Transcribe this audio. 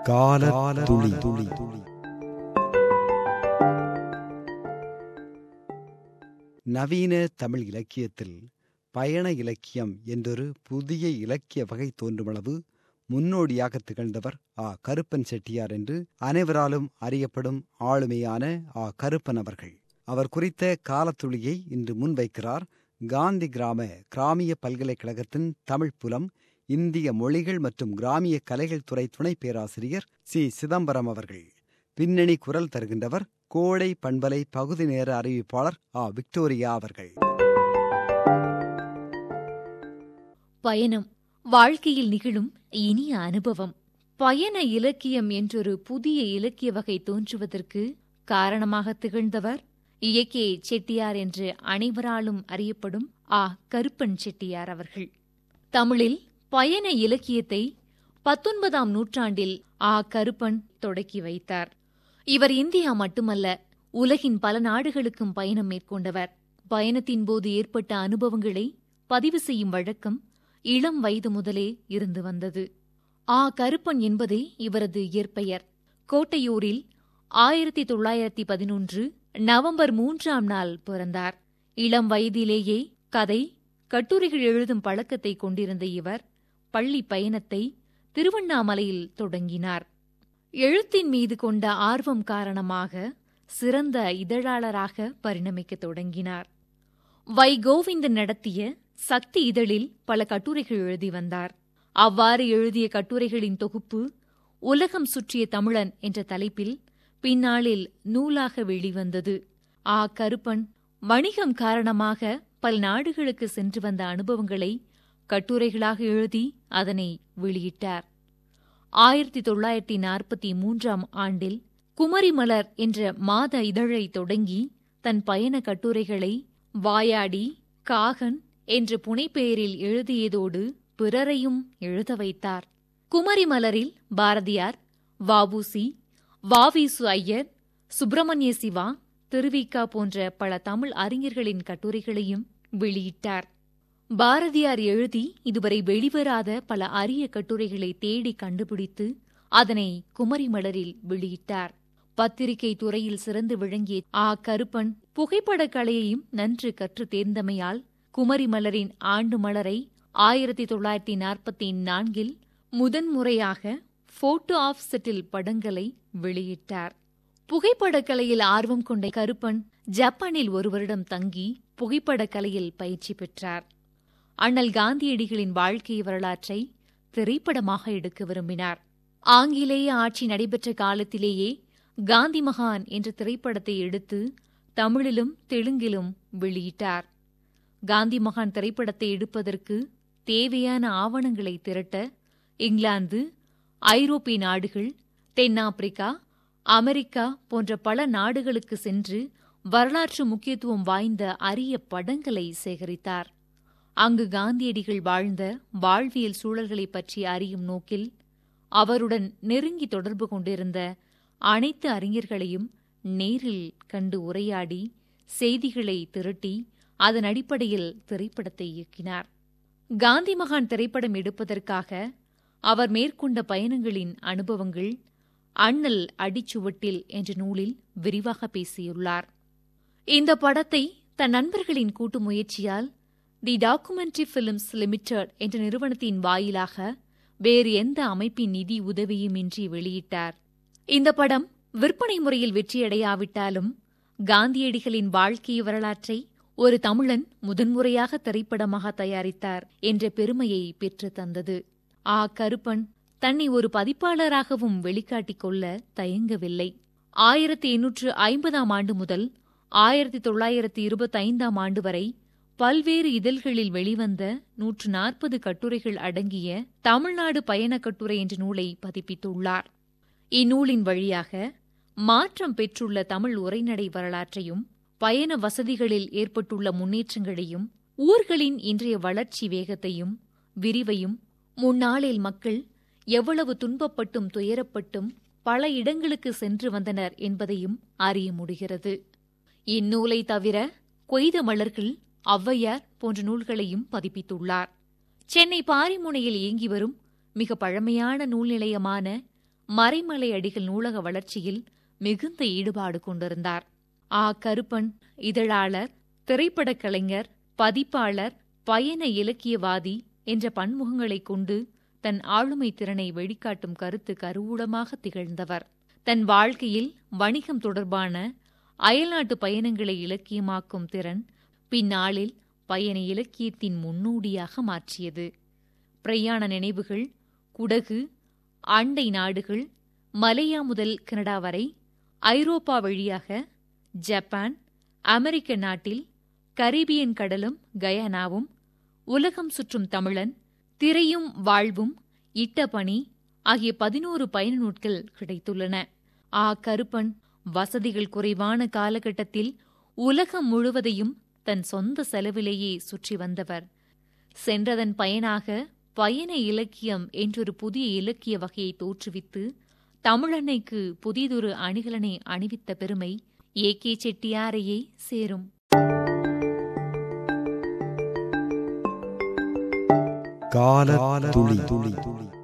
கால துளி துளி நவீன தமிழ் இலக்கியத்தில் பயண இலக்கியம் என்றொரு புதிய இலக்கிய வகை தோன்றுமளவு முன்னோடியாக திகழ்ந்தவர் ஆ கருப்பன் செட்டியார் என்று அனைவராலும் அறியப்படும் ஆளுமையான ஆ கருப்பன் அவர்கள் அவர் குறித்த காலத்துளியை இன்று முன்வைக்கிறார் காந்தி கிராம கிராமிய பல்கலைக்கழகத்தின் தமிழ் புலம் இந்திய மொழிகள் மற்றும் கிராமிய கலைகள் துறை துணை பேராசிரியர் சி சிதம்பரம் அவர்கள் பின்னணி குரல் தருகின்றவர் கோடை பண்பலை பகுதி நேர அறிவிப்பாளர் ஆ விக்டோரியா அவர்கள் பயணம் வாழ்க்கையில் நிகழும் இனிய அனுபவம் பயண இலக்கியம் என்றொரு புதிய இலக்கிய வகை தோன்றுவதற்கு காரணமாக திகழ்ந்தவர் இயக்கே செட்டியார் என்று அனைவராலும் அறியப்படும் ஆ கருப்பன் செட்டியார் அவர்கள் தமிழில் பயண இலக்கியத்தை பத்தொன்பதாம் நூற்றாண்டில் ஆ கருப்பன் தொடக்கி வைத்தார் இவர் இந்தியா மட்டுமல்ல உலகின் பல நாடுகளுக்கும் பயணம் மேற்கொண்டவர் பயணத்தின் போது ஏற்பட்ட அனுபவங்களை பதிவு செய்யும் வழக்கம் இளம் வயது முதலே இருந்து வந்தது ஆ கருப்பன் என்பதே இவரது இயற்பெயர் கோட்டையூரில் ஆயிரத்தி தொள்ளாயிரத்தி பதினொன்று நவம்பர் மூன்றாம் நாள் பிறந்தார் இளம் வயதிலேயே கதை கட்டுரைகள் எழுதும் பழக்கத்தை கொண்டிருந்த இவர் பள்ளி பயணத்தை திருவண்ணாமலையில் தொடங்கினார் எழுத்தின் மீது கொண்ட ஆர்வம் காரணமாக சிறந்த இதழாளராக பரிணமிக்கத் தொடங்கினார் வை கோவிந்தன் நடத்திய சக்தி இதழில் பல கட்டுரைகள் எழுதி வந்தார் அவ்வாறு எழுதிய கட்டுரைகளின் தொகுப்பு உலகம் சுற்றிய தமிழன் என்ற தலைப்பில் பின்னாளில் நூலாக வெளிவந்தது ஆ கருப்பன் வணிகம் காரணமாக பல நாடுகளுக்கு சென்று வந்த அனுபவங்களை கட்டுரைகளாக எழுதி அதனை வெளியிட்டார் ஆயிரத்தி தொள்ளாயிரத்தி நாற்பத்தி மூன்றாம் ஆண்டில் குமரிமலர் என்ற மாத இதழை தொடங்கி தன் பயண கட்டுரைகளை வாயாடி காகன் என்ற புனைப்பெயரில் எழுதியதோடு பிறரையும் எழுத வைத்தார் குமரிமலரில் பாரதியார் வாபூசி வாவிசு ஐயர் சுப்பிரமணிய சிவா திருவிக்கா போன்ற பல தமிழ் அறிஞர்களின் கட்டுரைகளையும் வெளியிட்டார் பாரதியார் எழுதி இதுவரை வெளிவராத பல அரிய கட்டுரைகளை தேடி கண்டுபிடித்து அதனை குமரிமலரில் வெளியிட்டார் பத்திரிகை துறையில் சிறந்து விளங்கிய ஆ கருப்பன் புகைப்படக் கலையையும் நன்று கற்று தேர்ந்தமையால் குமரிமலரின் ஆண்டு மலரை ஆயிரத்தி தொள்ளாயிரத்தி நாற்பத்தி நான்கில் முதன்முறையாக போட்டோ ஆஃப் செட்டில் படங்களை வெளியிட்டார் புகைப்படக் கலையில் ஆர்வம் கொண்ட கருப்பன் ஜப்பானில் ஒரு வருடம் தங்கி புகைப்படக் கலையில் பயிற்சி பெற்றார் அண்ணல் காந்தியடிகளின் வாழ்க்கை வரலாற்றை திரைப்படமாக எடுக்க விரும்பினார் ஆங்கிலேய ஆட்சி நடைபெற்ற காலத்திலேயே காந்தி மகான் என்ற திரைப்படத்தை எடுத்து தமிழிலும் தெலுங்கிலும் வெளியிட்டார் காந்தி மகான் திரைப்படத்தை எடுப்பதற்கு தேவையான ஆவணங்களை திரட்ட இங்கிலாந்து ஐரோப்பிய நாடுகள் தென்னாப்பிரிக்கா அமெரிக்கா போன்ற பல நாடுகளுக்கு சென்று வரலாற்று முக்கியத்துவம் வாய்ந்த அரிய படங்களை சேகரித்தார் அங்கு காந்தியடிகள் வாழ்ந்த வாழ்வியல் சூழல்களை பற்றி அறியும் நோக்கில் அவருடன் நெருங்கி தொடர்பு கொண்டிருந்த அனைத்து அறிஞர்களையும் நேரில் கண்டு உரையாடி செய்திகளை திரட்டி அதன் அடிப்படையில் திரைப்படத்தை இயக்கினார் காந்தி மகான் திரைப்படம் எடுப்பதற்காக அவர் மேற்கொண்ட பயணங்களின் அனுபவங்கள் அண்ணல் அடிச்சுவட்டில் என்ற நூலில் விரிவாக பேசியுள்ளார் இந்த படத்தை தன் நண்பர்களின் கூட்டு முயற்சியால் தி டாக்குமெண்ட்ரி பிலிம்ஸ் லிமிடெட் என்ற நிறுவனத்தின் வாயிலாக வேறு எந்த அமைப்பின் நிதி உதவியுமின்றி வெளியிட்டார் இந்த படம் விற்பனை முறையில் வெற்றியடையாவிட்டாலும் காந்தியடிகளின் வாழ்க்கை வரலாற்றை ஒரு தமிழன் முதன்முறையாக திரைப்படமாக தயாரித்தார் என்ற பெருமையை பெற்று தந்தது ஆ கருப்பன் தன்னை ஒரு பதிப்பாளராகவும் வெளிக்காட்டிக் கொள்ள தயங்கவில்லை ஆயிரத்தி எண்ணூற்று ஐம்பதாம் ஆண்டு முதல் ஆயிரத்தி தொள்ளாயிரத்தி இருபத்தைந்தாம் ஆண்டு வரை பல்வேறு இதழ்களில் வெளிவந்த நூற்று நாற்பது கட்டுரைகள் அடங்கிய தமிழ்நாடு பயண கட்டுரை என்ற நூலை பதிப்பித்துள்ளார் இந்நூலின் வழியாக மாற்றம் பெற்றுள்ள தமிழ் உரைநடை வரலாற்றையும் பயண வசதிகளில் ஏற்பட்டுள்ள முன்னேற்றங்களையும் ஊர்களின் இன்றைய வளர்ச்சி வேகத்தையும் விரிவையும் முன்னாளில் மக்கள் எவ்வளவு துன்பப்பட்டும் துயரப்பட்டும் பல இடங்களுக்கு சென்று வந்தனர் என்பதையும் அறிய முடிகிறது இந்நூலை தவிர கொய்த மலர்கள் ஔவையார் போன்ற நூல்களையும் பதிப்பித்துள்ளார் சென்னை பாரிமுனையில் இயங்கி வரும் மிக பழமையான நூல் நிலையமான மறைமலை அடிகள் நூலக வளர்ச்சியில் மிகுந்த ஈடுபாடு கொண்டிருந்தார் ஆ கருப்பன் இதழாளர் திரைப்படக் கலைஞர் பதிப்பாளர் பயண இலக்கியவாதி என்ற பன்முகங்களைக் கொண்டு தன் ஆளுமை திறனை வெளிக்காட்டும் கருத்து கருவூலமாக திகழ்ந்தவர் தன் வாழ்க்கையில் வணிகம் தொடர்பான அயல்நாட்டு பயணங்களை இலக்கியமாக்கும் திறன் பின்னாளில் பயண இலக்கியத்தின் முன்னோடியாக மாற்றியது பிரயாண நினைவுகள் குடகு அண்டை நாடுகள் மலேயா முதல் கனடா வரை ஐரோப்பா வழியாக ஜப்பான் அமெரிக்க நாட்டில் கரீபியன் கடலும் கயானாவும் உலகம் சுற்றும் தமிழன் திரையும் வாழ்வும் இட்ட பணி ஆகிய பதினோரு பயண நூட்கள் கிடைத்துள்ளன ஆ கருப்பன் வசதிகள் குறைவான காலகட்டத்தில் உலகம் முழுவதையும் தன் சொந்த செலவிலேயே சுற்றி வந்தவர் சென்றதன் பயனாக பயண இலக்கியம் என்றொரு புதிய இலக்கிய வகையை தோற்றுவித்து தமிழன்னைக்கு புதியதொரு அணிகலனை அணிவித்த பெருமை ஏ கே செட்டியாரையே சேரும் கால துளி துளி